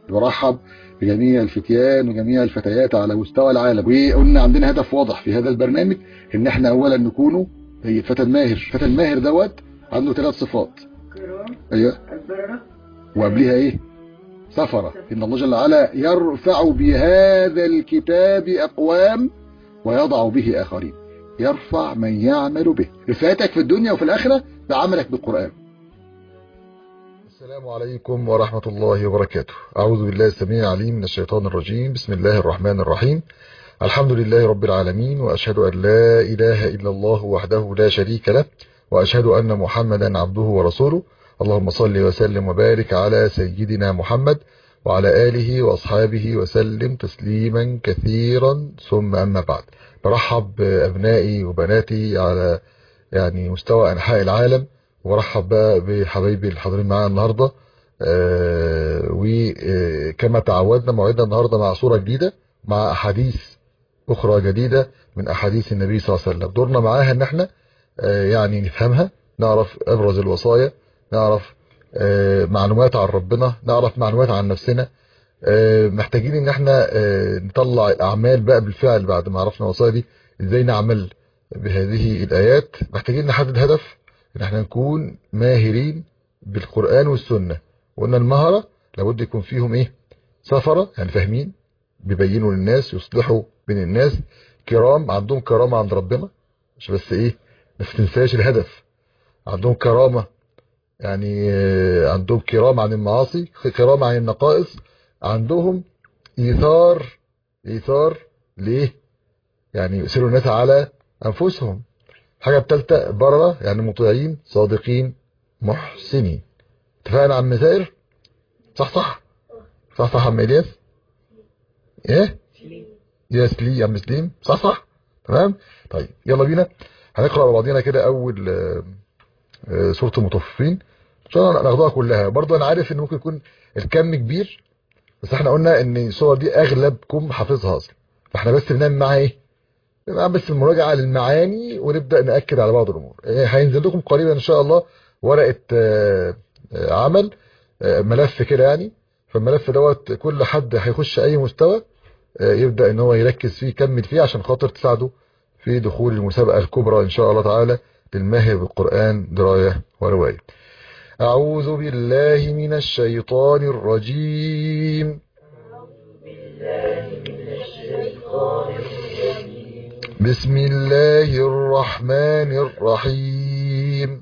برحب بجميع الفتيان وجميع الفتيات على مستوى العالم وقلنا عندنا هدف واضح في هذا البرنامج ان احنا اولا نكونوا زي الفتى الماهر الفتى الماهر دوت عنده ثلاث صفات كرام ايوه البررة وقبلها ايه سفرة ان الله جل وعلا يرفع بهذا الكتاب اقوام ويضع به اخرين يرفع من يعمل به رفعتك في الدنيا وفي الاخرة بعملك بالقرآن السلام عليكم ورحمة الله وبركاته أعوذ بالله السميع العليم من الشيطان الرجيم بسم الله الرحمن الرحيم الحمد لله رب العالمين وأشهد أن لا إله إلا الله وحده لا شريك له وأشهد أن محمدا عبده ورسوله اللهم صل وسلم وبارك على سيدنا محمد وعلى آله وأصحابه وسلم تسليما كثيرا ثم أما بعد برحب بأبنائي وبناتي على يعني مستوى أنحاء العالم ورحب بقى بحبايبي الحاضرين معانا النهاردة آه، وكما تعودنا موعدنا النهاردة مع صورة جديدة مع أحاديث أخرى جديدة من أحاديث النبي صلى الله عليه وسلم دورنا معاها إن احنا آه، يعني نفهمها نعرف أبرز الوصايا نعرف آه، معلومات عن ربنا نعرف معلومات عن نفسنا آه، محتاجين ان احنا آه، نطلع الاعمال بقى بالفعل بعد ما عرفنا الوصايا دي ازاي نعمل بهذه الايات محتاجين نحدد هدف ان احنا نكون ماهرين بالقرآن والسنة وان المهرة لابد يكون فيهم ايه سفرة يعني فاهمين بيبينوا للناس يصلحوا بين الناس كرام عندهم كرامة عند ربنا مش بس ايه بس تنساش الهدف عندهم كرامة يعني آه، عندهم كرام عن المعاصي كرامة عن النقائص عندهم إيثار إيثار ليه يعني يؤثروا الناس على أنفسهم حاجة التالتة بررة يعني مطيعين صادقين محسنين اتفقنا عن مسائر صح صح صح صح عم إلياس ايه يا سلي يا عم سليم صح صح تمام طيب يلا بينا هنقرأ مع بعضينا كده أول آه، آه، سورة المطففين ان شاء الله ناخدها كلها برضو انا عارف ان ممكن يكون الكم كبير بس احنا قلنا ان الصور دي اغلبكم حافظها اصلا فاحنا بس بنعمل معاها ايه بنعمل بس المراجعه للمعاني ونبدا ناكد على بعض الامور إيه، هينزل لكم قريبا ان شاء الله ورقه آه، آه، عمل آه، ملف كده يعني فالملف دوت كل حد هيخش اي مستوى آه، يبدا ان هو يركز فيه يكمل فيه عشان خاطر تساعده في دخول المسابقه الكبرى ان شاء الله تعالى للماهر بالقران درايه وروايه أعوذ بالله من الشيطان الرجيم بسم الله الرحمن الرحيم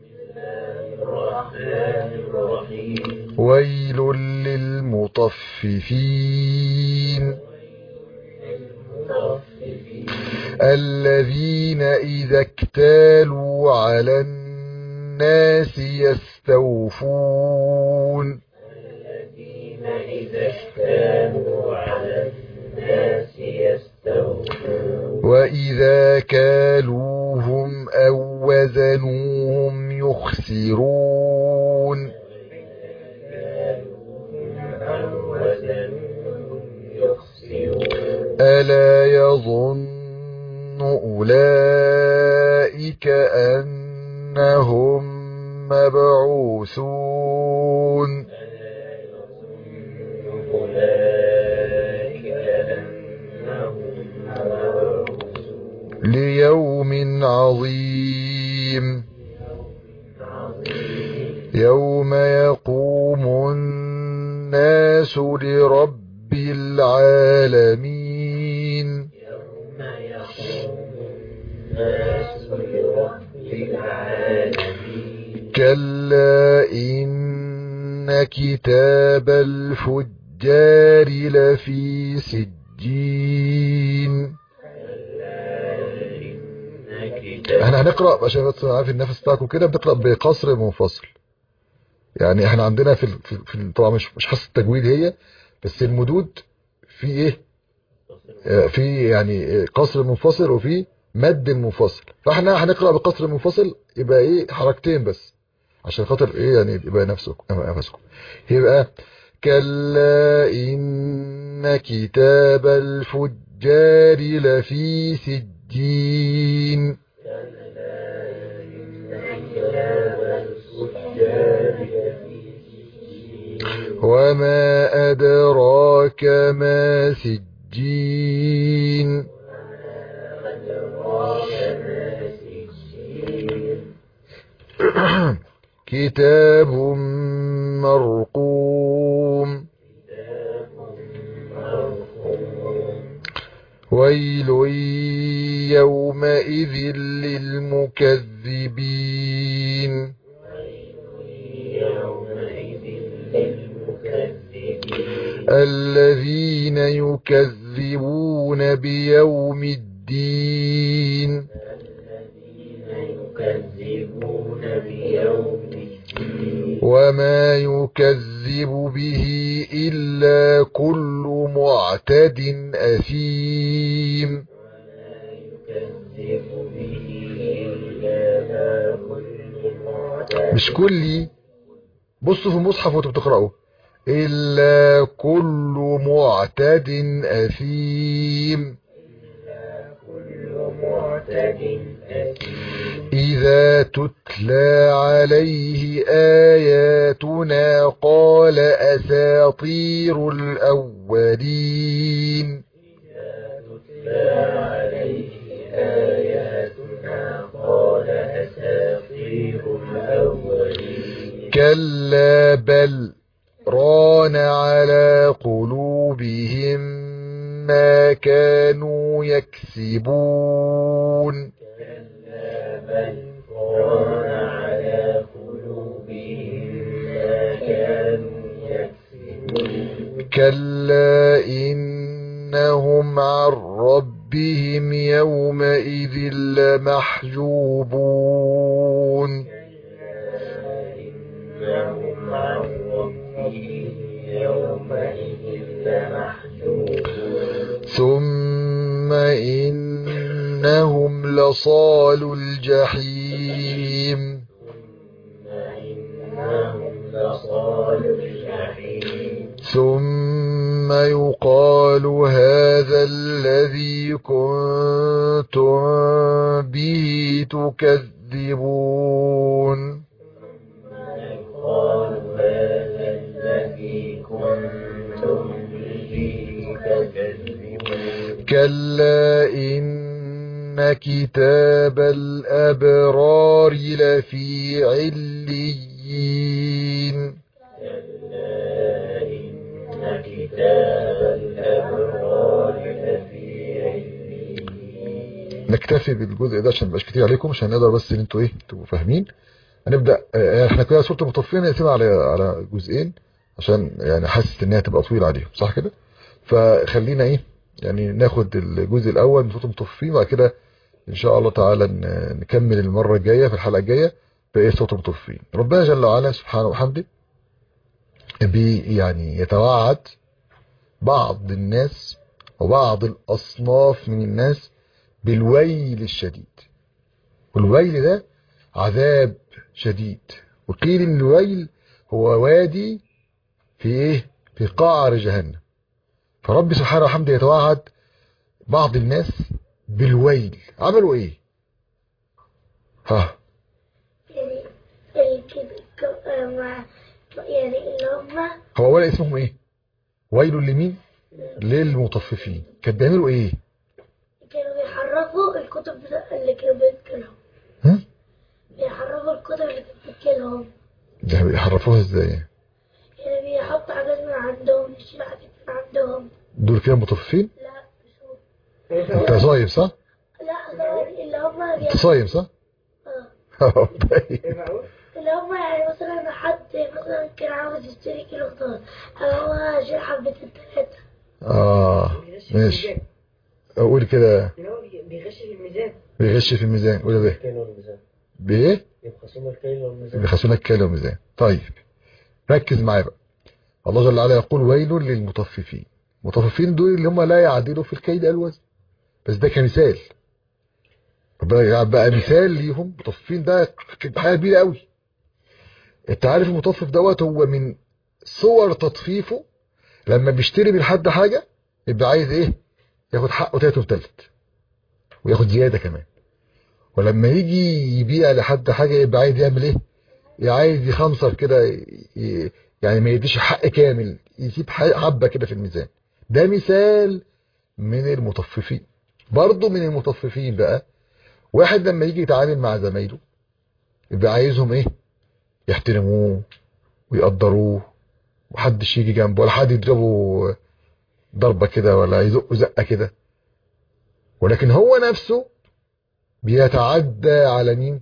ويل للمطففين الذين إذا اكتالوا على الناس يستوفون وإذا كالوهم أو وزنوهم يخسرون ألا يظن أولئك أنهم مبعوثون ليوم عظيم يوم يقوم الناس لرب العالمين كلا إن كتاب الفجار لفي سجين احنا هنقرأ عشان بس عارف النفس بتاعكم كده بنقرأ بقصر منفصل يعني احنا عندنا في ال- في, في ال- طبعا مش مش حاسه التجويد هي بس المدود في ايه آه، في يعني آه، قصر منفصل وفي مد منفصل فاحنا هنقرأ بقصر منفصل يبقى ايه حركتين بس عشان خاطر ايه يعني يبقى نفسكم نفسكم يبقى كلا إن كتاب الفجار لفي سجين وما أدراك ما سجين كتاب مرقوم ويل يومئذ للمكذبين الذين يكذبون بيوم الدين يكذبون بيوم الدين وما يكذب به إلا كل معتد أثيم يكذب به إلا كل معتد مش كل بصوا في المصحف وانتوا بتقرأوا إلا كل معتد أثيم كل معتد أثيم إذا تتلى عليه آياتنا قال أساطير الأولين تتلى عليه آياتنا قال أساطير الأولين كلا بل ران على قلوبهم ما كانوا يكسبون كلا بل ران على قلوبهم ما كانوا يكسبون كلا إنهم عن ربهم يومئذ لمحجوبون إنهم عن ربهم يومئذ لمحجوبون ثم إنهم لصال الجحيم إنهم لصال الجحيم ثم يقال هذا الذي كنتم به تكذبون يقال هذا الذي كنتم به تكذبون كلا إن كتاب الأبرار لفي عليين كلا إن كتاب الأبرار لفي عليين نكتفي بالجزء ده عشان مبقاش كتير عليكم عشان نقدر بس ان انتوا ايه تبقوا فاهمين هنبدا آه، احنا كده سوره المطففين نقسمها على على جزئين عشان يعني حاسس ان هي تبقى طويله عليهم صح كده فخلينا ايه يعني ناخد الجزء الاول من سوره المطففين وبعد كده ان شاء الله تعالى ن- نكمل المره الجايه في الحلقه الجايه بايه سوره المطففين ربنا جل وعلا سبحانه وبحمده بي يعني يتوعد بعض الناس وبعض الاصناف من الناس بالويل الشديد والويل ده عذاب شديد وقيل ان الويل هو وادي في ايه في قعر جهنم فرب سبحانه وحمده يتوعد بعض الناس بالويل عملوا ايه ها يعني الكب- ك- آه، مع يعني اللي هم هو اولا اسمهم ايه ويل لمين للمطففين كانوا بيعملوا ايه كانوا بيحرفوا الكتب بتا- اللي كانوا بيتكلهم هم بيحرفوا الكتب اللي كانت بتتكلهم ده بيحرفوها ازاي يعني بيحطوا حاجات من عندهم يشيلوا حاجات من عندهم دول كده مطففين لا مش هو انت صايم صح لا ثواني اللي هم انت بيح- صايم صح آه. طيب. اللي هم يعني مثلا حد مثلا كان عاوز يشتري كيلو خضار هو شيل حبتين تلاتة اه ماشي اقول كده اللي هو بيغش في الميزان بيغش في الميزان قول ده الكيل والميزان بايه يبخسون الكيل والميزان بيخسونا الكيلو والميزان طيب ركز معايا بقى الله جل وعلا يقول ويل للمطففين المطففين دول اللي هم لا يعدلوا في الكيد الوزن بس ده كمثال ربنا يجعل بقى مثال ليهم مطففين ده حاجه كبيره قوي انت عارف المطفف دوت هو من صور تطفيفه لما بيشتري من حد حاجه يبقى عايز ايه ياخد حقه تلات وتلت وياخد زياده كمان ولما يجي يبيع لحد حاجه يبقى عايز يعمل ايه عايز يخنصر كده ي- يعني ما يديش حق كامل يسيب ح- حبة كده في الميزان ده مثال من المطففين برضه من المطففين بقى واحد لما يجي يتعامل مع زمايله يبقى عايزهم ايه يحترموه ويقدروه ومحدش يجي جنبه ولا حد يضربه ضربة كده ولا يزقه زقة كده ولكن هو نفسه بيتعدى على مين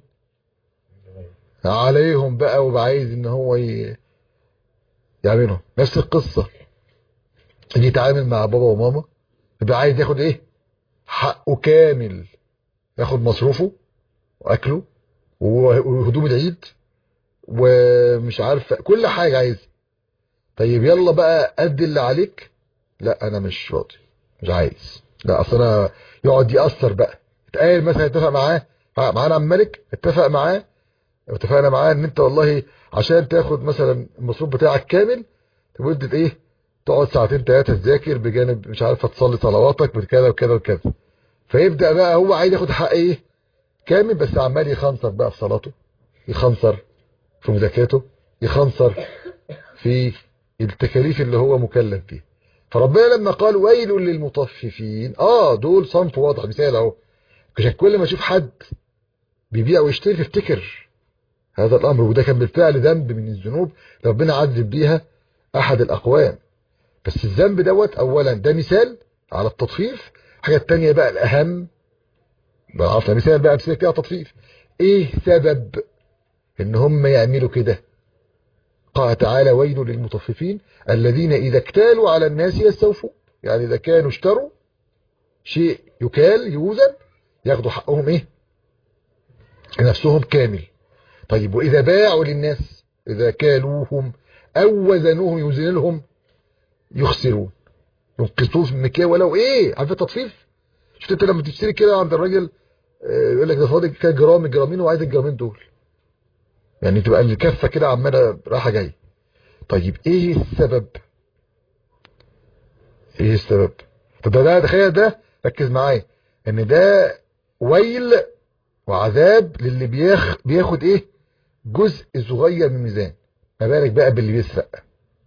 عليهم بقى وبقى عايز ان هو ي... يعملهم نفس القصة يجي يتعامل مع بابا وماما يبقى عايز ياخد ايه حقه كامل ياخد مصروفه واكله وهدوم العيد ومش عارف كل حاجة عايز طيب يلا بقى ادي اللي عليك لا انا مش راضي مش عايز لا اصل انا يقعد يأثر بقى اتقال مثلا اتفق معاه معانا عم مالك اتفق معاه اتفقنا معاه ان انت والله عشان تاخد مثلا المصروف بتاعك كامل لمده ايه تقعد ساعتين ثلاثه تذاكر بجانب مش عارف تصلي صلواتك بكذا وكذا وكذا فيبدا بقى هو عايز ياخد حق ايه كامل بس عمال يخنصر بقى في صلاته يخنصر في مذاكرته يخنصر في التكاليف اللي هو مكلف بيها فربنا لما قال ويل للمطففين اه دول صنف واضح مثال اهو عشان كل ما اشوف حد بيبيع ويشتري تفتكر هذا الامر وده كان بالفعل ذنب من الذنوب ربنا عذب بيها احد الاقوام بس الذنب دوت اولا ده مثال على التطفيف الحاجه الثانيه بقى الاهم بقى عرفنا مثال بقى امثله كده تطفيف ايه سبب ان هم يعملوا كده قال تعالى ويل للمطففين الذين اذا اكتالوا على الناس يستوفوا يعني اذا كانوا اشتروا شيء يكال يوزن ياخدوا حقهم ايه نفسهم كامل طيب واذا باعوا للناس اذا كالوهم او وزنوهم يوزن لهم يخسرون ينقصوه في المكيال ولو ايه عارف التطفيف شفت انت لما تشتري كده عند الراجل آه، يقول لك ده فاضل كده جرام جرامين وعايز الجرامين دول يعني تبقى الكفه كده عماله رايحه جايه طيب ايه السبب ايه السبب طب ده ده تخيل ده ركز معايا ان ده ويل وعذاب للي بياخ بياخد ايه جزء صغير من الميزان ما بالك بقى باللي بيسرق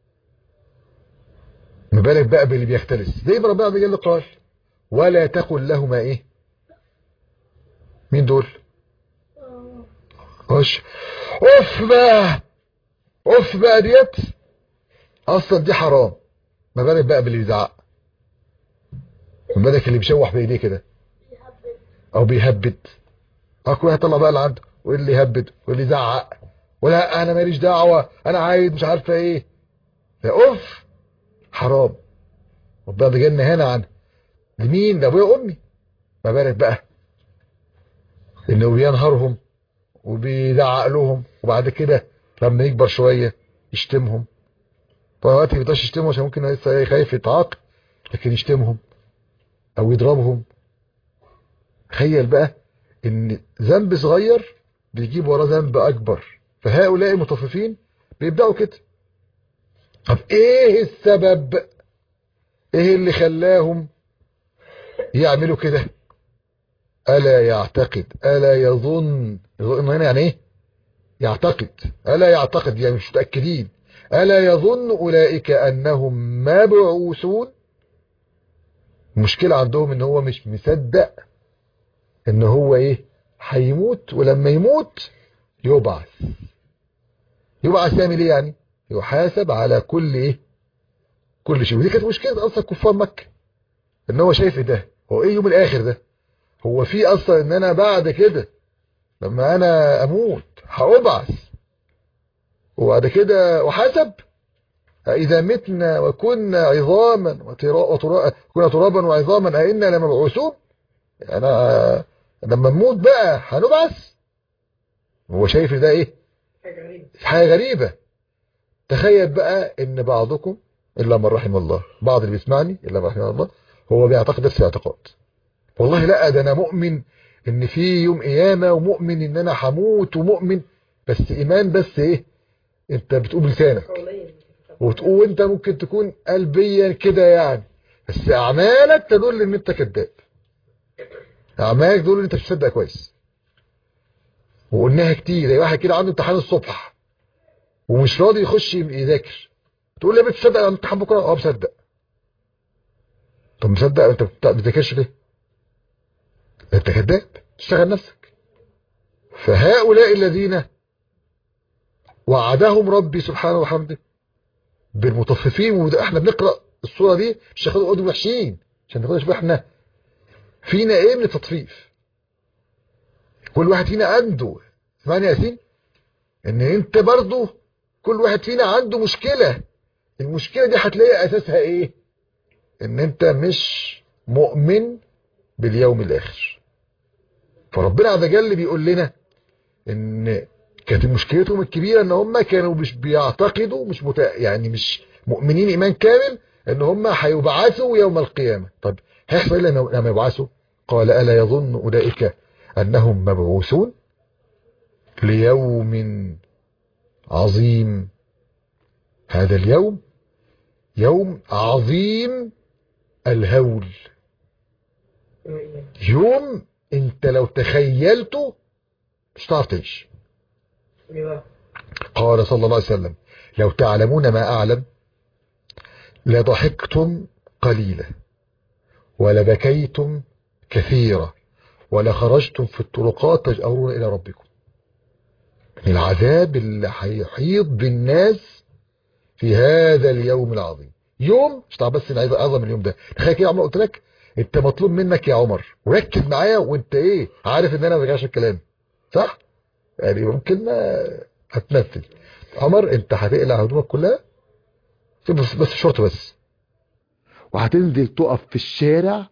ما بالك بقى باللي بيختلس زي ما ربنا بيجي قال ولا تقل لهما ايه مين دول خش اوف بقى اوف بقى ديت اصلا دي حرام ما بالك بقى باللي بيزعق ما بالك اللي بيشوح بايديه كده او بيهبد اه كل واحد طلع بقى اللي عنده واللي يهبد واللي يزعق ولا انا ماليش دعوه انا عايز مش عارفه ايه ده اوف حرام ربنا بيجينا هنا عن لمين لابويا وامي ما بالك بقى انه بينهرهم وبيزعق لهم وبعد كده لما يكبر شويه يشتمهم طبعا وقت ما يقدرش يشتمهم عشان ممكن لسه خايف يتعاقب لكن يشتمهم او يضربهم تخيل بقى ان ذنب صغير بيجيب وراه ذنب اكبر فهؤلاء المطففين بيبداوا كده طب ايه السبب ايه اللي خلاهم يعملوا كده الا يعتقد الا يظن يظن هنا يعني ايه يعتقد الا يعتقد يعني مش متاكدين الا يظن اولئك انهم مبعوثون المشكله عندهم ان هو مش مصدق ان هو ايه هيموت ولما يموت يبعث يبعث يعمل ايه يعني يحاسب على كل ايه كل شيء ودي كانت مشكله اصلا كفار مكه ان هو شايف ده هو ايه يوم الاخر ده هو في اصلا ان انا بعد كده لما انا اموت هابعث وبعد كده احاسب اذا متنا وكنا عظاما وترا... كنا ترابا وعظاما ائنا لمبعوثون انا لما نموت بقى هنبعث هو شايف ده ايه حاجة غريبة حاجه غريبه تخيل بقى ان بعضكم الا من رحم الله بعض اللي بيسمعني الا من رحم الله هو بيعتقد نفس الاعتقاد والله لا ده انا مؤمن ان في يوم قيامه ومؤمن ان انا هموت ومؤمن بس ايمان بس ايه انت بتقول لسانك قوليا وتقول انت ممكن تكون قلبيا كده يعني بس اعمالك تدل ان انت كذاب اعمالك تدل ان انت مش مصدق كويس وقلناها كتير زي واحد كده عنده امتحان الصبح ومش راضي يخش يذاكر تقول لي يا بنت تصدق على الامتحان بكره اه مصدق طب مصدق انت بت- بتذاكرش ليه انت كذاب تشتغل نفسك فهؤلاء الذين وعدهم ربي سبحانه وحمده بالمطففين وده احنا بنقرا الصوره دي مش هناخد عقود وحشين عشان ناخدها شويه احنا فينا ايه من التطفيف كل واحد فينا عنده اسمعني يا ياسين ان انت برضو كل واحد فينا عنده مشكله المشكله دي هتلاقي اساسها ايه ان انت مش مؤمن باليوم الاخر فربنا عز وجل بيقول لنا ان كانت مشكلتهم الكبيره ان هم كانوا مش بيعتقدوا مش مت... يعني مش مؤمنين ايمان كامل ان هم هيبعثوا يوم القيامه طب هيحصل ايه لما لما يبعثوا قال الا يظن اولئك انهم مبعوثون ليوم عظيم هذا اليوم يوم عظيم الهول يوم انت لو تخيلته مش هتعرف تعيش ايوه قال صلى الله عليه وسلم لو تعلمون ما أعلم لضحكتم قليلا ولبكيتم كثيرا ولخرجتم في الطرقات تجأرون إلى ربكم العذاب اللي هيحيط بالناس في هذا اليوم العظيم يوم مش تعرف بس عايز اعظم اليوم ده تخيل كده يا عمر قلت لك انت مطلوب منك يا عمر وركز معايا وانت ايه عارف ان انا ما برجعش الكلام صح يعني ممكن ما هتنفذ عمر انت هتقلع هدومك كلها بس بس شورت بس وهتنزل تقف في الشارع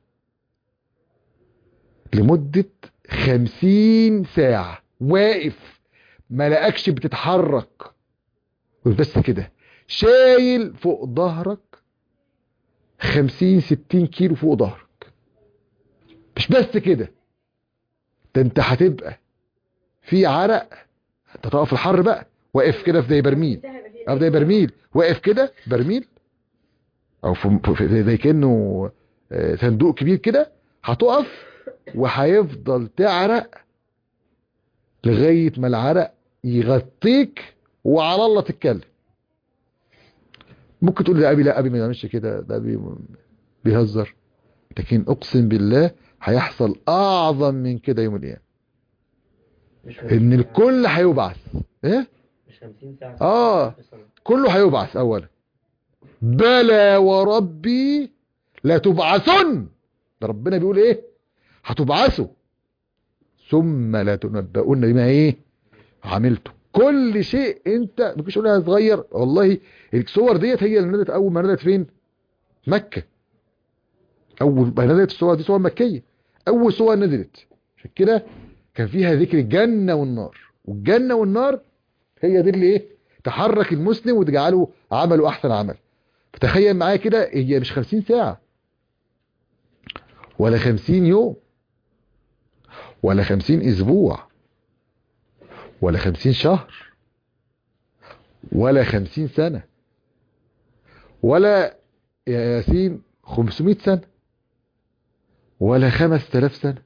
لمدة خمسين ساعة واقف ما لقاكش بتتحرك مش بس كده شايل فوق ظهرك خمسين ستين كيلو فوق ظهرك مش بس كده ده انت هتبقى في عرق انت تقف في الحر بقى واقف كده في زي برميل او زي برميل واقف كده برميل او في في- زي كانه آه، صندوق كبير كده هتقف وهيفضل تعرق لغايه ما العرق يغطيك وعلى الله تتكلم ممكن تقول لأبي لا أبي ما يعملش كده ده أبي بيهزر لكن أقسم بالله هيحصل أعظم من كده يوم القيامة مش إن الكل هيبعث إيه؟ مش 50 ساعة آه. كله هيبعث أولا بلى وربي لتبعثن ده ربنا بيقول إيه هتبعثوا ثم لا تنبؤون بما إيه عملته كل شيء انت ممكن تقول لها صغير والله الصور ديت هي اللي نزلت اول ما نزلت فين مكة اول ما نزلت الصور دي صور مكية اول صور نزلت عشان كده كان فيها ذكر الجنة والنار والجنة والنار هي دي اللي ايه تحرك المسلم وتجعله عمله احسن عمل فتخيل معايا كده هي مش خمسين ساعة ولا خمسين يوم ولا خمسين اسبوع ولا خمسين شهر ولا خمسين سنة ولا يا ياسين خمسمائة سنة ولا خمس تلاف سنة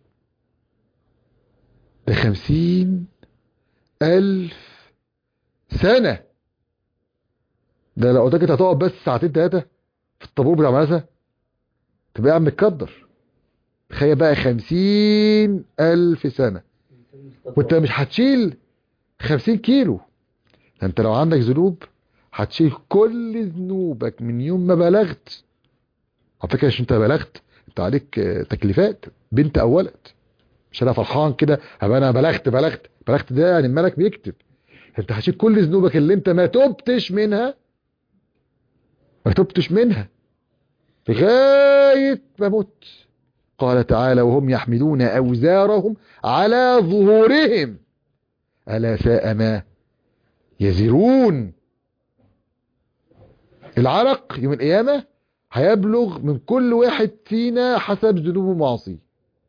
ده خمسين ألف سنة ده لو قلت لك هتقعد بس ساعتين تلاتة في الطابور بتاع المدرسة تبقى قاعد متكدر تخيل بقى خمسين ألف سنة وانت مش هتشيل خمسين كيلو ده انت لو عندك ذنوب هتشيل كل ذنوبك من يوم ما بلغت على فكره عشان انت بلغت انت عليك آه، تكليفات بنت او ولد مش انا فرحان كده هبقى انا بلغت بلغت بلغت ده يعني الملك بيكتب انت هتشيل كل ذنوبك اللي انت ما تبتش منها ما تبتش منها لغايه ما مت قال تعالى وهم يحملون اوزارهم على ظهورهم ألا ساء ما يزرون العرق يوم القيامة هيبلغ من كل واحد فينا حسب ذنوبه ومعاصيه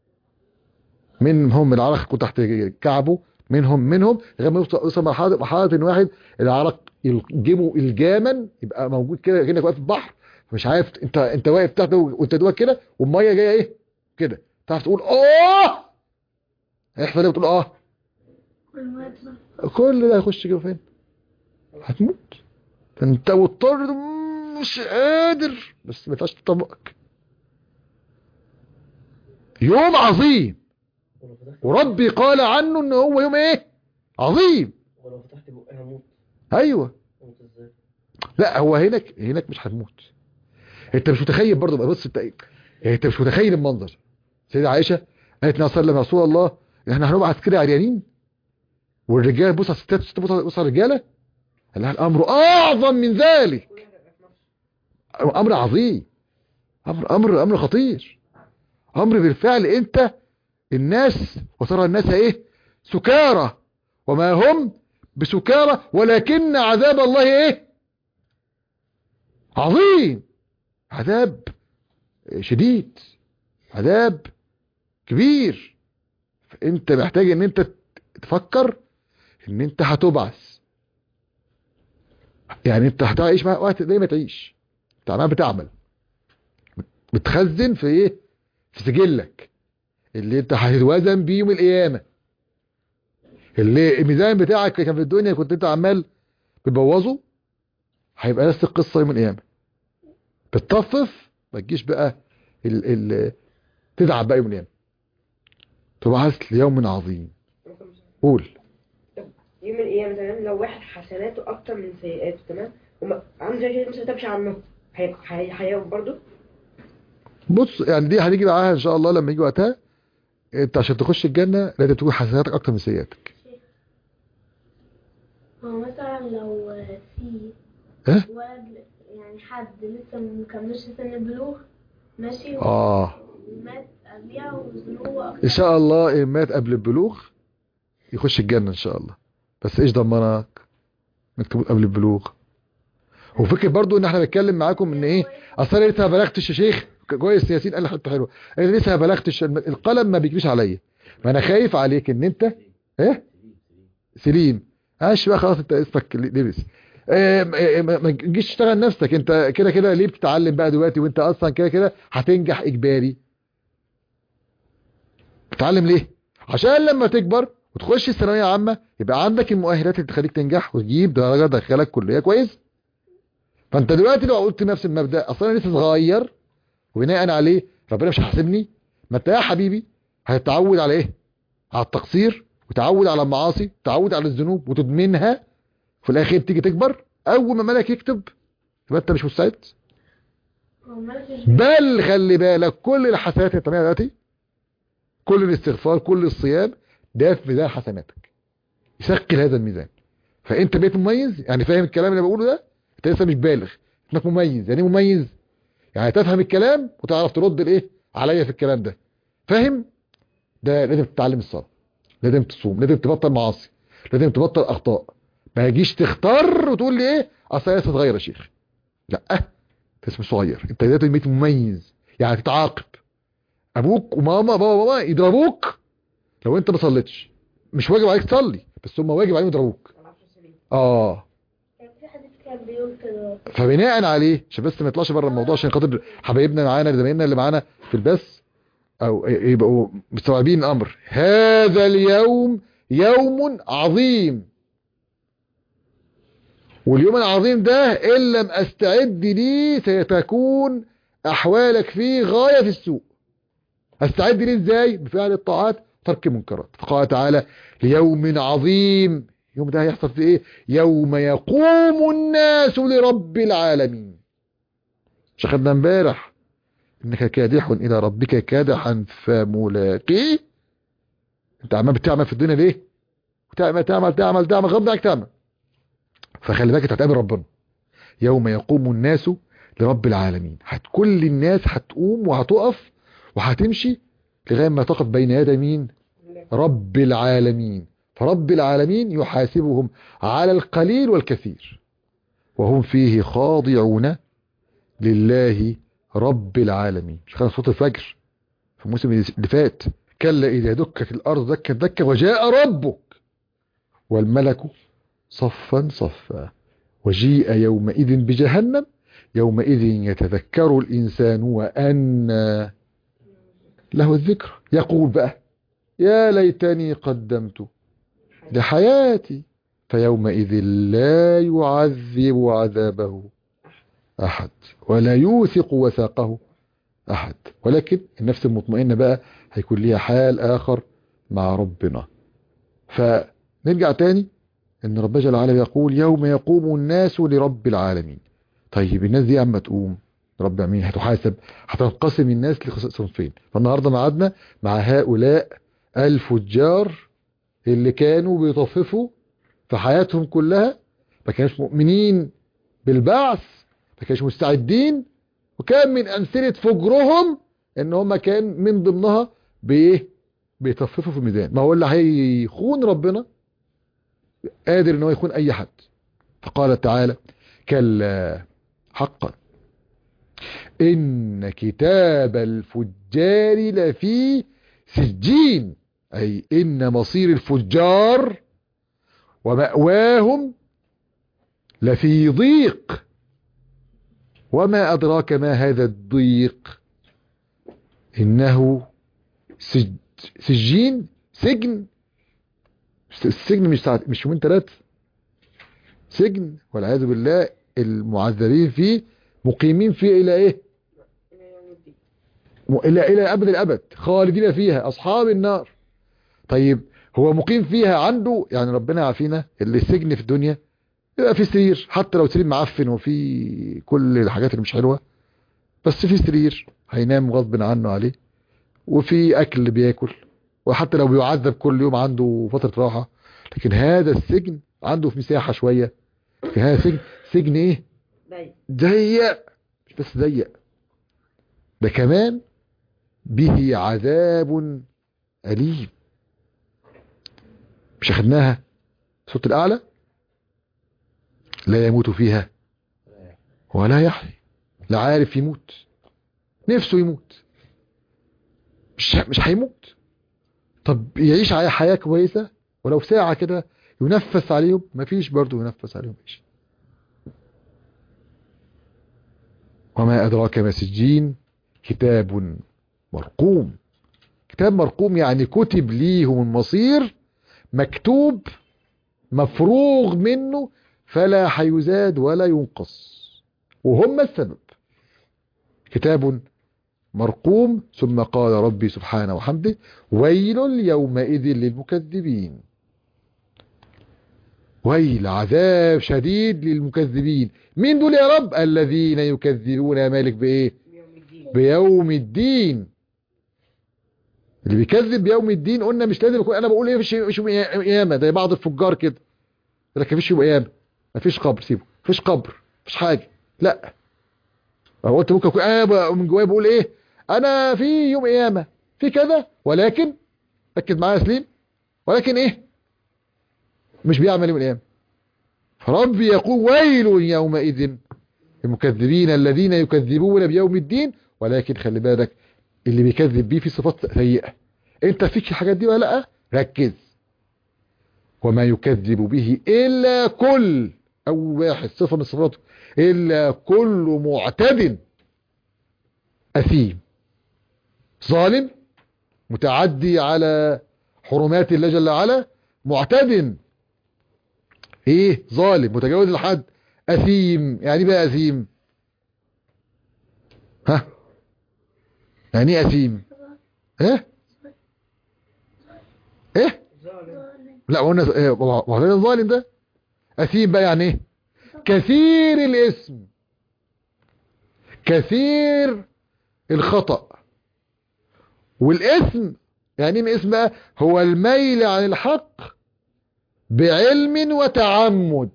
منهم العرق يكون تحت كعبه منهم منهم لغايه ما يوصل يوصل مرحله مرحله ان واحد العرق يلجمه الجاما يبقى موجود كده كانك واقف في البحر مش عارف انت انت واقف تحت وانت دوبك كده والميه جايه ايه كده تعرف تقول اه هيحصل ايه بتقول اه والمادة كل ده هيخش كده فين هتموت فانت مضطر مش قادر بس ما ينفعش تطبقك يوم عظيم ولو فتحت وربي قال عنه ان هو يوم ايه عظيم ولو فتحت بقي هموت ايوه هموت ازاي لا هو هناك هناك مش هتموت انت مش متخيل برضه بقى بص انت ايه انت مش متخيل المنظر سيدة عائشة قالت لنا صلى الله عليه رسول الله احنا هنبعث كده عريانين والرجال بص على الستات والستات بص على- بص على الرجاله قال لها الامر اعظم من ذلك امر عظيم امر امر امر خطير امر بالفعل انت الناس وترى الناس ايه سكارى وما هم بسكارى ولكن عذاب الله ايه عظيم عذاب شديد عذاب كبير فانت محتاج ان انت تفكر ان انت هتبعث يعني انت هتعيش مع وقت زي ما تعيش انت عمال بتعمل بتخزن في ايه في سجلك اللي انت هتتوازن بيه يوم القيامه اللي الميزان بتاعك كان في الدنيا كنت انت عمال بتبوظه هيبقى نفس القصه يوم القيامه بتطفف ما تجيش بقى ال ال تتعب بقى يوم القيامه تبعث ليوم عظيم قول يوم القيامة تمام لو واحد حسناته أكتر من سيئاته تمام وما عامل زي كده مش هتمشي عنه هيبقى هي- هيقف برضه بص يعني دي هنيجي معاها ان شاء الله لما يجي وقتها انت عشان تخش الجنه لازم تكون حسناتك اكتر من سيئاتك هو مثلا لو في اه ولد يعني حد لسه مكملش سن البلوغ ماشي اه ومات قبلها وهو ان شاء الله ان مات قبل البلوغ يخش الجنه ان شاء الله بس ايش ضمنك انك تموت قبل البلوغ وفكر برضو ان احنا بنتكلم معاكم ان ايه اصل انا لسه ما بلغتش يا شيخ كويس ياسين قال لي حته حلوه انا لسه ما بلغتش الم- القلم ما بيجريش عليا ما انا خايف عليك ان انت ايه سليم عاش بقى خلاص انت اسمك لبس إيه ما- ما ما تجيش تشتغل نفسك انت كده كده ليه بتتعلم بقى دلوقتي وانت اصلا كده كده هتنجح اجباري بتتعلم ليه عشان لما تكبر وتخش الثانويه عامه يبقى عندك المؤهلات اللي تخليك تنجح وتجيب درجه تدخلك كليه كويس فانت دلوقتي لو قلت نفس المبدا اصلا انا لسه صغير وبناء عليه ربنا مش هيحاسبني ما انت يا حبيبي هتتعود على ايه على التقصير وتعود على المعاصي تعود على الذنوب وتدمنها في الاخر تيجي تكبر اول ما ملك يكتب يبقى انت مش مستعد هو مالكش بل خلي بالك كل الحسنات اللي بتعملها دلوقتي كل الاستغفار كل الصيام ده في ميزان حسناتك يثقل هذا الميزان فانت بقيت مميز يعني فاهم الكلام اللي بقوله ده انت لسه مش بالغ انك مميز يعني إيه مميز يعني تفهم الكلام وتعرف ترد الايه عليا في الكلام ده فاهم ده لازم تتعلم الصلاه لازم تصوم لازم تبطل معاصي لازم تبطل اخطاء ما يجيش تختار وتقول لي ايه اصل انا لسه صغير يا شيخ لا انت اسمه صغير انت دلوقتي بقيت مميز يعني تتعاقب ابوك وماما بابا وماما يضربوك لو انت ما صليتش مش واجب عليك تصلي بس هم واجب عليهم يضربوك اه كان في حديث كان بيقول كده فبناء عليه عشان بس ما يطلعش بره الموضوع عشان خاطر حبايبنا معانا زمايلنا اللي معانا في البث او يبقوا مستوعبين الامر هذا اليوم يوم عظيم واليوم العظيم ده ان لم استعد ليه ستكون احوالك فيه غايه في السوء استعد ليه ازاي بفعل الطاعات ترك المنكرات فقال تعالى ليوم عظيم يوم ده هيحصل في ايه يوم يقوم الناس لرب العالمين مش خدنا امبارح انك كادح الى ربك كادحا فملاقيه انت عمال بتعمل في الدنيا ليه وتعمل تعمل تعمل تعمل غض عنك تعمل فخلي بالك هتقابل ربنا يوم يقوم الناس لرب العالمين هت كل الناس هتقوم وهتقف وهتمشي لغايه ما تقف بين يدي مين رب العالمين فرب العالمين يحاسبهم على القليل والكثير وهم فيه خاضعون لله رب العالمين مش خلينا صوت الفجر في الموسم اللي فات كلا إذا دكت الأرض دكا دكا وجاء ربك والملك صفا صفا وجيء يومئذ بجهنم يومئذ يتذكر الإنسان وأن له الذكر يقول بقى يا ليتني قدمت لحياتي فيومئذ لا يعذب عذابه أحد ولا يوثق وثاقه أحد ولكن النفس المطمئنة بقى هيكون ليها حال آخر مع ربنا فنرجع تاني ان ربنا جل وعلا يقول يوم يقوم الناس لرب العالمين طيب الناس دي اما تقوم رب العالمين هتحاسب هتنقسم الناس لصنفين فالنهارده معادنا مع هؤلاء الفجار اللي كانوا بيطففوا في حياتهم كلها ما كانوش مؤمنين بالبعث ما كانوش مستعدين وكان من امثله فجرهم ان هم كان من ضمنها بايه بيطففوا في الميزان ما هو اللي هيخون ربنا قادر ان هو يخون اي حد فقال تعالى كلا حقا ان كتاب الفجار لفي سجين اي ان مصير الفجار ومأواهم لفي ضيق وما أدراك ما هذا الضيق إنه سج سجين سجن السجن مش ساعة مش يومين ثلاثة سجن والعياذ بالله المعذبين فيه مقيمين فيه إلى إيه إلى يوم الدين م- إلى إلى أبد الأبد خالدين فيها أصحاب النار طيب هو مقيم فيها عنده يعني ربنا يعافينا اللي السجن في الدنيا يبقى في سرير حتى لو سرير معفن وفي كل الحاجات اللي مش حلوة بس في سرير هينام غصب عنه عليه وفي أكل بياكل وحتى لو بيعذب كل يوم عنده فترة راحة لكن هذا السجن عنده في مساحة شوية لكن هذا سجن سجن ايه ضيق ضيق مش بس ضيق ده كمان به عذاب أليم مش أخدناها صوت الأعلى لا يموت فيها ولا يحيي لا عارف يموت نفسه يموت مش مش هيموت طب يعيش على حياة كويسة ولو ساعة كده ينفس عليهم مفيش برضه ينفس عليهم ايش وما أدراك ما سجين كتاب مرقوم كتاب مرقوم يعني كتب ليهم المصير مكتوب مفروغ منه فلا حيزاد ولا ينقص وهم السبب كتاب مرقوم ثم قال ربي سبحانه وحمده ويل يومئذ للمكذبين ويل عذاب شديد للمكذبين مين دول يا رب الذين يكذبون يا مالك بايه بيوم الدين بيوم الدين اللي بيكذب بيوم الدين قلنا مش لازم يكون انا بقول ايه مش مش يوم قيامه ده بعض الفجار كده يقول لك مفيش يوم قيامه مفيش قبر سيبه مفيش قبر مفيش حاجه لا هو انت ممكن اكون انا ب- من جوايا بقول ايه انا في يوم قيامه في كذا ولكن ركز معايا يا سليم ولكن ايه مش بيعمل يوم القيامه فربي يقول ويل يومئذ المكذبين الذين يكذبون بيوم الدين ولكن خلي بالك اللي بيكذب بيه في صفات سيئة انت فيك الحاجات دي ولا لا ركز وما يكذب به الا كل او واحد صفة من صفاته الا كل معتد اثيم ظالم متعدي على حرمات الله جل وعلا معتد ايه ظالم متجاوز الحد اثيم يعني إيه بقى اثيم ها يعني ايه اثيم ايه ايه ظالم لا قلنا إيه، وبعدين الظالم ده اثيم بقى يعني ايه كثير الاسم كثير الخطأ والاسم يعني ايه الاسم بقى هو الميل عن الحق بعلم وتعمد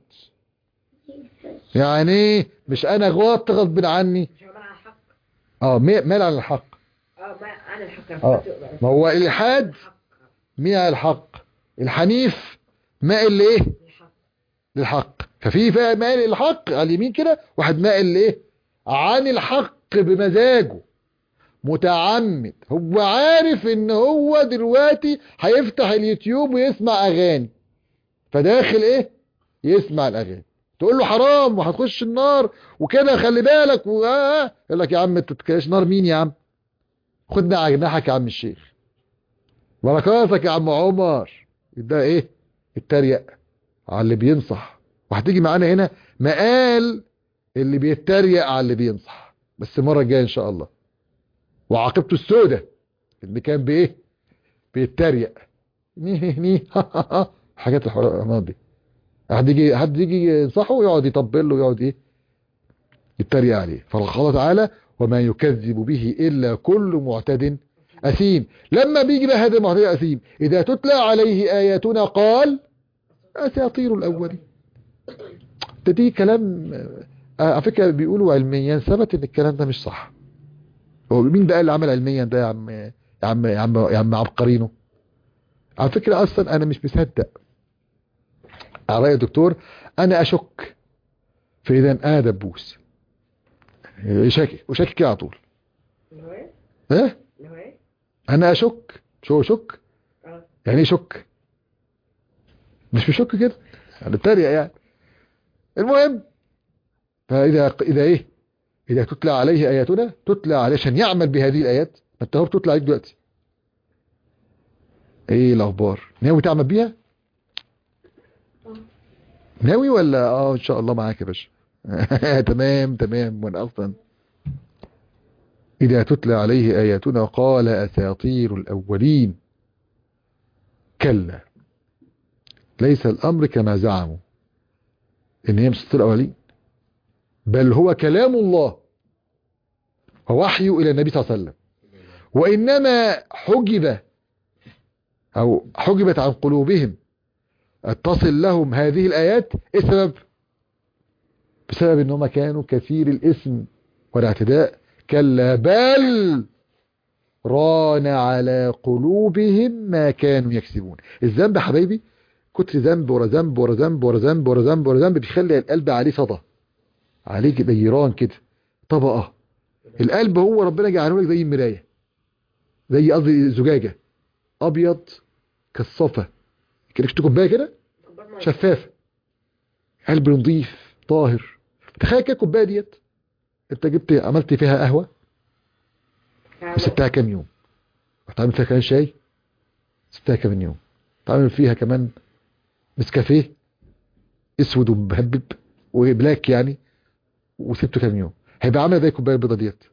يعني ايه مش انا غلطت غصب عني مش عبارة عن حق اه مي- ميل عن الحق اه ما عن الحق اه ما هو الالحاد الحق ميل عن الحق الحنيف مائل لايه الحق للحق ففي فا- مائل للحق على اليمين كده واحد مائل لايه عن الحق بمزاجه متعمد هو عارف ان هو دلوقتي هيفتح اليوتيوب ويسمع اغاني فداخل ايه يسمع الاغاني تقول له حرام وهتخش النار وكده خلي بالك و... آه. يقول لك يا عم انت تتكلمش نار مين يا عم خدنا على جناحك يا عم الشيخ بركاتك يا عم عمر ده ايه التريق على اللي بينصح وهتيجي معانا هنا مقال اللي بيتريق على اللي بينصح بس المره الجايه ان شاء الله وعاقبته السوداء اللي كان بايه بيتريق نيه نيه حاجات الحوارات دي حد يجي حد يجي ينصحه ويقعد يطبل له ويقعد ايه يتريق عليه فالله تعالى وما يكذب به الا كل معتد اثيم لما بيجي بقى هذا المعتد اثيم اذا تتلى عليه اياتنا قال اساطير الاولين ده دي كلام آه، على فكره بيقولوا علميا ثبت ان الكلام ده مش صح هو مين بقى اللي عمل علميا ده يا عم يا عم يا عم يا عم عبقرينه على فكره اصلا انا مش مصدق على راي الدكتور انا اشك في اذا انا دبوس يشكك وشاكك كده على طول اللي هو ايه؟ ها اللي هو ايه؟ انا اشك شو شك اه يعني ايه شك مش بشك كده يعني بتريق يعني المهم فاذا اذا ايه اذا تتلى عليه اياتنا تتلى عليه عشان يعمل بهذه الايات ما انت هو بتتلى عليك دلوقتي ايه الاخبار ناوي تعمل بيها ناوي ولا اه ان شاء الله معاك يا باشا تمام تمام وانا اصلا اذا تتلى عليه اياتنا قال اساطير الاولين كلا ليس الامر كما زعموا ان هي مسطر الاولين بل هو كلام الله ووحي الى النبي صلى الله عليه وسلم وانما حجب او حجبت عن قلوبهم تصل لهم هذه الايات ايه السبب بسبب ان هم كانوا كثير الاسم والاعتداء كلا بل ران على قلوبهم ما كانوا يكسبون الذنب يا حبايبي كتر ذنب ورا ذنب ورا ذنب ورا ذنب ورا ذنب ورا ذنب بيخلي القلب عليه صدى عليه كده يران كده طبقه القلب هو ربنا جعله لك زي المرايه زي قصدي زجاجه ابيض كالصفا كده شفت كوبايه كده كبار معايا. شفافه قلب نظيف طاهر تخيل كده الكوبايه ديت انت جبت عملت فيها قهوه يعني وسبتها كام يوم هتعمل فيها كمان شاي سبتها كمان يوم تعمل فيها كمان نسكافيه اسود ومهبب وبلاك يعني وسبته كام يوم هيبقى عامل زي الكوبايه البيضاء ديت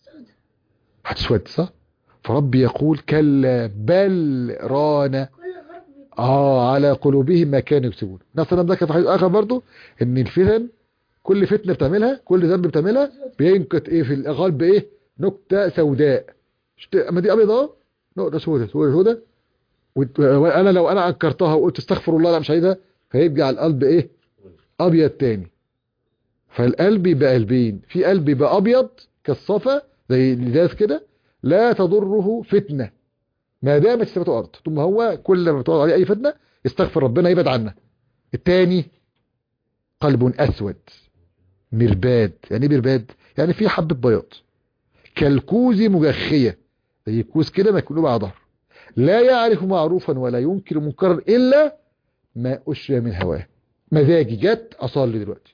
هتسود صح فربي يقول كلا بل ران كل غرب بيكون اه على قلوبهم ما كانوا يكسبون نفس الكلام ده كان في حديث اخر برضو ان الفتن كل فتنه بتعملها كل ذنب بتعملها بينكت ايه في الغالب بايه نكته سوداء شفت اما دي ابيض اهو نقطه سوداء سوداء سوداء وت- وانا لو انا انكرتها وقلت استغفر الله لا مش عايزها فيرجع القلب ايه ابيض تاني فالقلب يبقى قلبين في قلب يبقى ابيض كالصفا زي الازاز كده لا تضره فتنه ما دامت سماته ارض ثم هو كل ما تقعد عليه اي فتنه يستغفر ربنا يبعد عنها الثاني قلب اسود مرباد يعني ايه مرباد يعني في حبه بياض كالكوز مجخيه زي الكوز كده مكلوب على ظهر لا يعرف معروفا ولا ينكر منكرا الا ما اشري من هواه مزاجي جت اصلي دلوقتي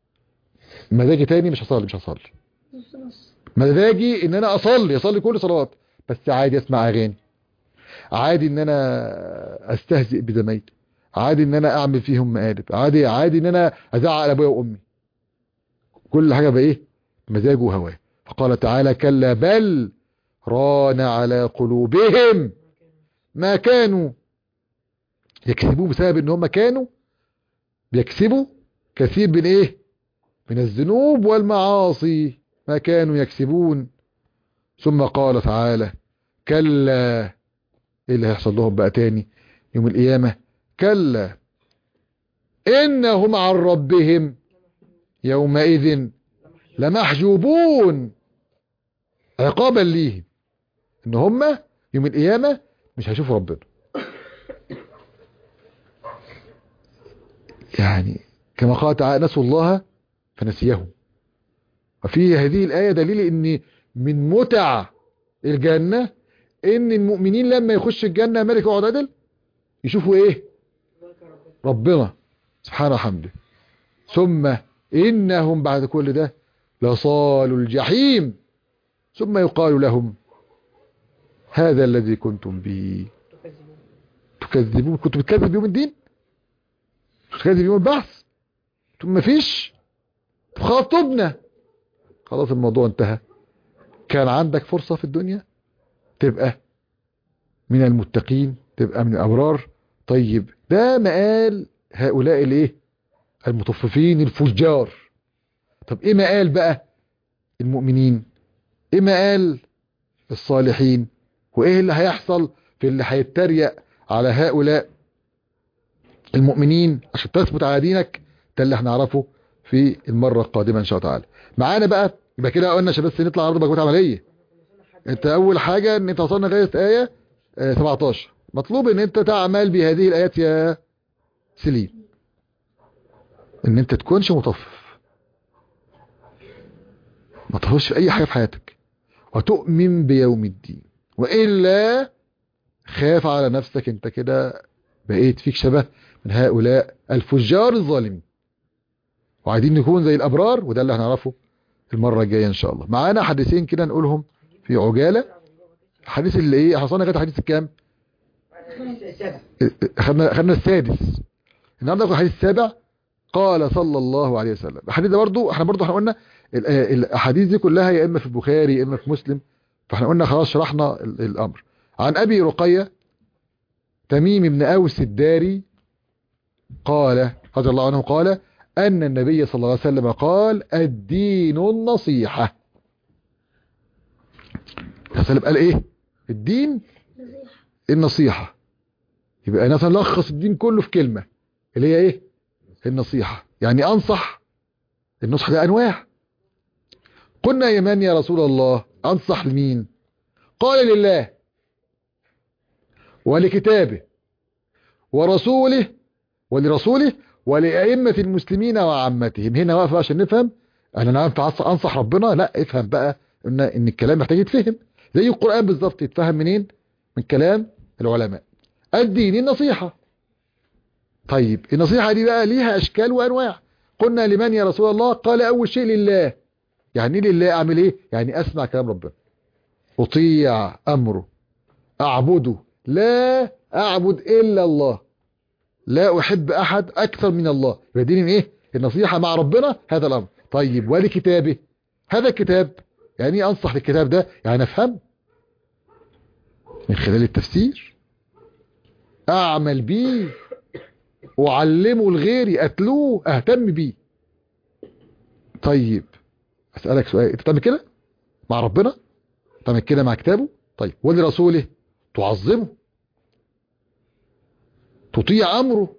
مزاجي تاني مش هصلي مش هصلي نص نص مزاجي ان انا اصلي اصلي كل صلوات بس عادي اسمع اغاني عادي ان انا استهزئ بزمايلي عادي ان انا اعمل فيهم مقالب عادي عادي ان انا ازعل ابويا وامي كل حاجه بايه مزاجه وهواه فقال تعالى كلا بل ران على قلوبهم ما كانوا يكسبوه بسبب ان هم كانوا بيكسبوا كثير من ايه من الذنوب والمعاصي ما كانوا يكسبون ثم قال تعالى كلا ايه اللي هيحصل لهم بقى تاني يوم القيامة كلا انهم عن ربهم يومئذ لمحجوبون عقابا ليهم ان هم يوم القيامة مش هيشوفوا ربنا يعني كما قال تعالى نسوا الله فنسيهم وفي هذه الآية دليل ان من متع الجنة ان المؤمنين لما يخش الجنة ملك يقعد عدل يشوفوا ايه ربنا سبحانه وحمده ثم انهم بعد كل ده لصالوا الجحيم ثم يقال لهم هذا الذي كنتم به تكذبون تكذبون كنتم بتكذب يوم الدين مش كاتب يوم البعث طب ما فيش طب خلاص تبنى خلاص الموضوع انتهى كان عندك فرصة في الدنيا تبقى من المتقين تبقى من الأبرار طيب ده مقال هؤلاء الايه المطففين الفجار طب ايه مقال بقى المؤمنين ايه مقال الصالحين وايه اللي هيحصل في اللي هيتريق على هؤلاء المؤمنين عشان تثبت على دينك ده اللي هنعرفه في المرة القادمة ان شاء الله تعالى معانا بقى يبقى كده قلنا عشان بس نطلع عرض بجوات عملية انت اول حاجة ان انت وصلنا لغاية آية آه 17 مطلوب ان انت تعمل بهذه الايات يا سليم ان انت تكونش مطفف ما تطففش في اي حاجة في حياتك وتؤمن بيوم الدين وإلا خاف على نفسك انت كده بقيت فيك شبه من هؤلاء الفجار الظالمين وعايزين نكون زي الأبرار وده اللي هنعرفه المرة الجاية إن شاء الله معانا حديثين كده نقولهم في عجالة حديث اللي ايه حصلنا كده حديث الكام السبع خدنا خدنا السادس النهارده ناخد الحديث السابع قال صلى الله عليه وسلم الحديث ده برضو احنا برضو احنا قلنا ال- الاحاديث دي كلها يا اما في البخاري يا اما في مسلم فاحنا قلنا خلاص شرحنا ال- الامر عن ابي رقية تميم بن اوس الداري قال رضي الله عنه قال ان النبي صلى الله عليه وسلم قال الدين النصيحة الرسول قال ايه الدين نصيحة النصيحة يبقى مثلا لخص الدين كله في كلمة اللي هي ايه النصيحة يعني انصح النصح ده انواع قلنا يا من يا رسول الله انصح لمين قال لله ولكتابه ورسوله ولرسوله ولأئمة المسلمين وعامتهم هنا واقف عشان نفهم انا انا ينفع انصح ربنا لا افهم بقى ان ان الكلام محتاج يتفهم زي القرآن بالظبط يتفهم منين من كلام العلماء الدين النصيحة طيب النصيحة دي بقى ليها أشكال وأنواع قلنا لمن يا رسول الله قال أول شيء لله يعني إيه لله أعمل إيه يعني أسمع كلام ربنا أطيع أمره أعبده لا أعبد إلا الله لا أحب أحد أكثر من الله يبقى دين إيه النصيحة مع ربنا هذا الأمر طيب ولكتابه هذا الكتاب يعني إيه أنصح للكتاب ده يعني أفهم من خلال التفسير اعمل بيه واعلمه لغيري اتلوه اهتم بيه طيب اسالك سؤال انت بتعمل كده مع ربنا تعمل كده مع كتابه طيب ولرسوله تعظمه تطيع امره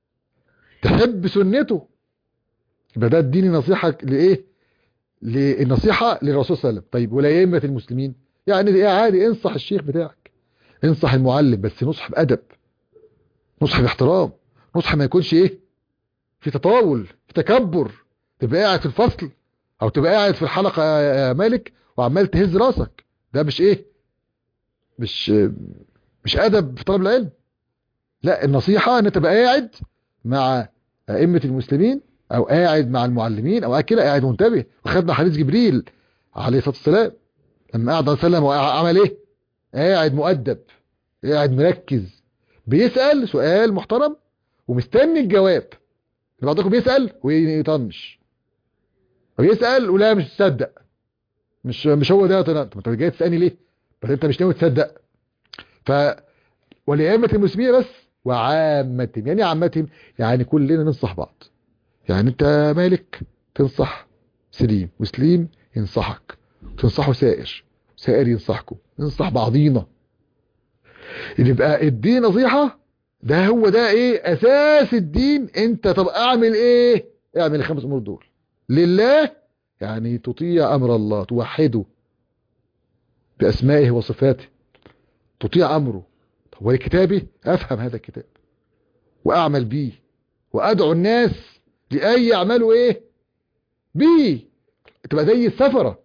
تحب سنته يبقى ده الدين نصيحه لايه للنصيحه للرسول صلى الله عليه وسلم طيب ولأئمة المسلمين يعني ايه عادي انصح الشيخ بتاعك انصح المعلم بس نصح بأدب نصح باحترام نصح ما يكونش ايه في تطاول في تكبر تبقى قاعد في الفصل او تبقى قاعد في الحلقة يا مالك وعمال تهز راسك ده مش ايه مش مش ادب في طلب العلم لا النصيحة ان تبقى قاعد مع ائمة المسلمين او قاعد مع المعلمين او قاعد كده قاعد منتبه وخدنا حديث جبريل عليه الصلاة والسلام لما قعد عليه وسلم وعمل ايه قاعد مؤدب قاعد مركز بيسأل سؤال محترم ومستني الجواب بعضكم بيسأل ويطنش ويسأل ولا مش تصدق مش مش هو ده طب انت جاي تسألني ليه بس انت مش ناوي تصدق ف ولأئمة المسلمين بس وعامتهم يعني عامتهم يعني كلنا ننصح بعض يعني انت مالك تنصح سليم وسليم ينصحك تنصحوا سائر سائر ينصحكم ننصح بعضينا يبقى الدين نصيحة ده هو ده ايه اساس الدين انت طب اعمل ايه اعمل الخمس امور دول لله يعني تطيع امر الله توحده باسمائه وصفاته تطيع امره طب ولكتابه افهم هذا الكتاب واعمل بيه وادعو الناس لأي يعملوا ايه بيه تبقى زي السفرة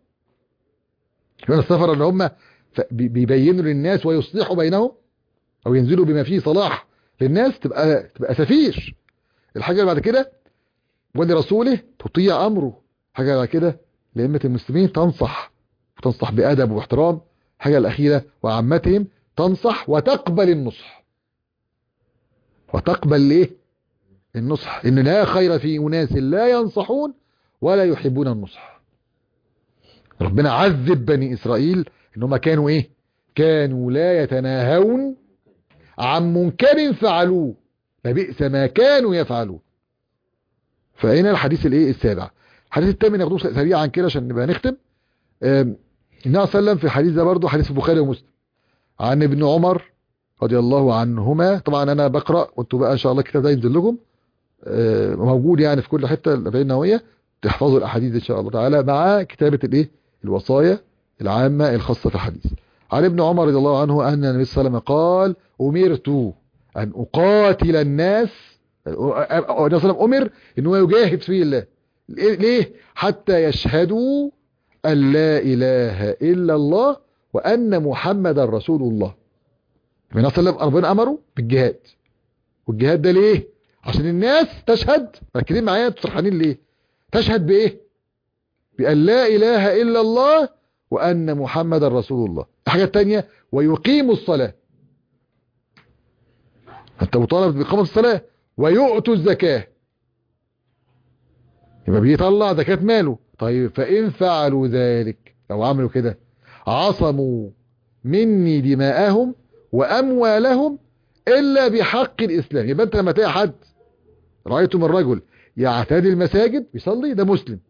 يبقى السفرة اللي هم بيبينوا للناس ويصلحوا بينهم او ينزلوا بما فيه صلاح للناس تبقى تبقى سفير الحاجة اللي بعد كده ولرسوله تطيع امره حاجة بعد كده لأئمة المسلمين تنصح وتنصح بأدب واحترام حاجة الأخيرة وعامتهم تنصح وتقبل النصح وتقبل ايه النصح ان لا خير في اناس لا ينصحون ولا يحبون النصح ربنا عذب بني اسرائيل ان هم كانوا ايه كانوا لا يتناهون عن منكر فعلوه لبئس ما كانوا يفعلون فهنا الحديث الايه السابع الحديث الثامن ناخدوه سريعا كده عشان نبقى نختم آم، النبي صلى الله عليه وسلم في الحديث ده برضه حديث في البخاري ومسلم عن ابن عمر رضي الله عنهما طبعا انا بقرا وانتوا بقى ان شاء الله الكتاب ده ينزل لكم آه، موجود يعني في كل حته الاربعين النوويه تحفظوا الاحاديث ان شاء الله تعالى مع كتابه الايه الوصايا العامه الخاصه في الحديث عن ابن عمر رضي الله عنه ان النبي صلى الله عليه وسلم قال امرت ان اقاتل الناس النبي صلى الله عليه وسلم امر ان هو يجاهد في الله ليه حتى يشهدوا ان لا اله الا الله وان محمد رسول الله النبي صلى الله عليه وسلم ربنا امره بالجهاد والجهاد ده ليه عشان الناس تشهد مركزين معايا انتوا فرحانين ليه تشهد بايه بان لا اله الا الله وان محمد رسول الله الحاجه الثانيه ويقيموا الصلاه انت مطالب باقامه الصلاه ويؤتوا الزكاه يبقى بيطلع زكاه ماله طيب فان فعلوا ذلك لو عملوا كده عصموا مني دماءهم واموالهم الا بحق الاسلام يبقى انت لما تلاقي حد رايتم الرجل يعتدي المساجد بيصلي ده مسلم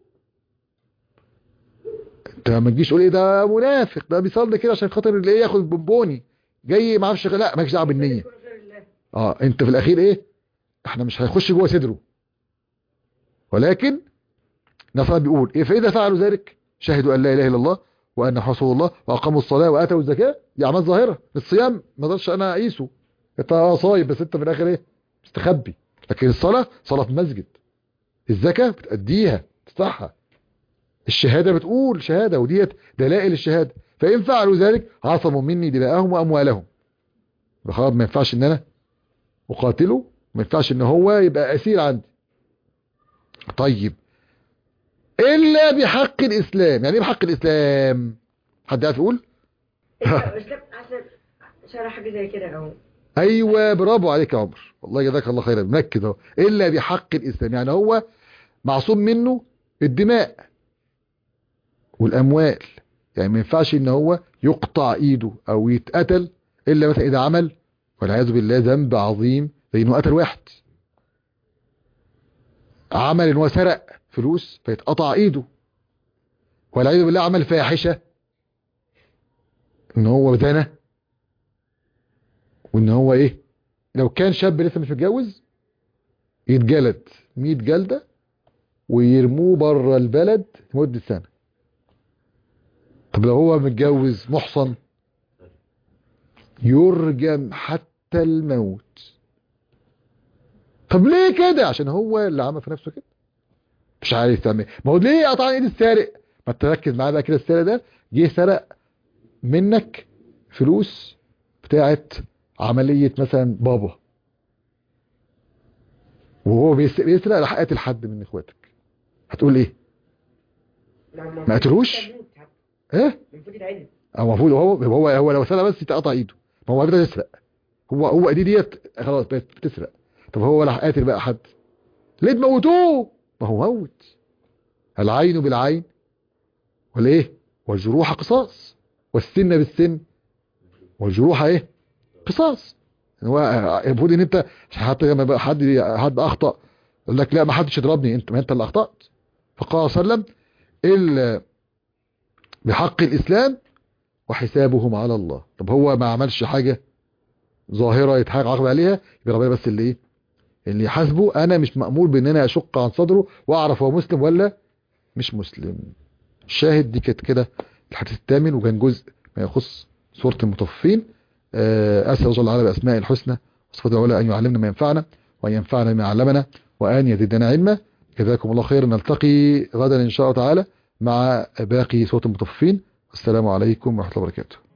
انت ما تجيش تقول ايه ده منافق ده بيصلي كده عشان خاطر اللي ايه ياخد بونبوني جاي ما اعرفش لا مالكش دعوه بالنيه اه انت في الاخير ايه احنا مش هيخش جوه صدره ولكن نصر بيقول ايه فاذا فعلوا ذلك شهدوا ان لا اله الا الله وان رسول الله واقاموا الصلاه واتوا الزكاه دي اعمال ظاهره الصيام ما اقدرش انا اقيسه انت اه صايم بس انت في الاخر ايه مستخبي لكن الصلاه صلاه في مسجد الزكاه بتاديها تدفعها الشهاده بتقول شهاده وديت دلائل الشهاده فان فعلوا ذلك عصموا مني دماءهم واموالهم خلاص ما ينفعش ان انا اقاتله ما ينفعش ان هو يبقى اسير عندي طيب الا بحق الاسلام يعني ايه بحق الاسلام حد عارف يقول اسلام عشان شرح حاجه زي كده اهو ايوه برافو عليك يا عمر والله جزاك الله خيرا مركز اهو الا بحق الاسلام يعني هو معصوم منه الدماء والاموال يعني ما ينفعش ان هو يقطع ايده او يتقتل الا مثلا اذا عمل والعياذ بالله ذنب عظيم زي انه قتل واحد عمل ان هو سرق فلوس فيتقطع ايده والعياذ بالله عمل فاحشه ان هو زنى وان هو ايه لو كان شاب لسه مش متجوز يتجلد 100 جلده ويرموه بره البلد لمده سنه طب لو هو متجوز محصن يرجم حتى الموت طب ليه كده عشان هو اللي عمل في نفسه كده مش عارف تعمل ما هو ليه قطع ايد السارق ما تركز معاه بقى كده السارق ده جه سرق منك فلوس بتاعت عملية مثلا بابا وهو بيس- بيسرق راح قاتل حد من اخواتك هتقول ايه ما قتلوش؟ ايه المفروض يتعدل هو المفروض هو هو هو لو سرق بس يتقطع ايده ما هو كده يسرق هو هو ايدي ديت خلاص بقت بتسرق طب هو راح قاتل بقى حد ليه تموتوه ما هو موت العين بالعين والايه والجروح قصاص والسن بالسن والجروح ايه قصاص هو المفروض ان انت حتى لما بقى حد حد اخطا يقول لك لا ما حدش يضربني انت ما انت اللي اخطات فقال صلى الله عليه وسلم الا بحق الاسلام وحسابهم على الله طب هو ما عملش حاجه ظاهره يتحقق عقب عليها يبقى ربنا بس اللي ايه اللي يحاسبه انا مش مامور بان انا اشق عن صدره واعرف هو مسلم ولا مش مسلم الشاهد دي كانت كده الحديث الثامن وكان جزء ما يخص سوره المطففين آه، اسال الله جل وعلا باسماء الحسنى وصفات العلى ان يعلمنا ما ينفعنا وان ينفعنا بما علمنا وان يزيدنا علما جزاكم الله خيرا نلتقي غدا ان شاء الله تعالى مع باقي سوره المطففين السلام عليكم ورحمه الله وبركاته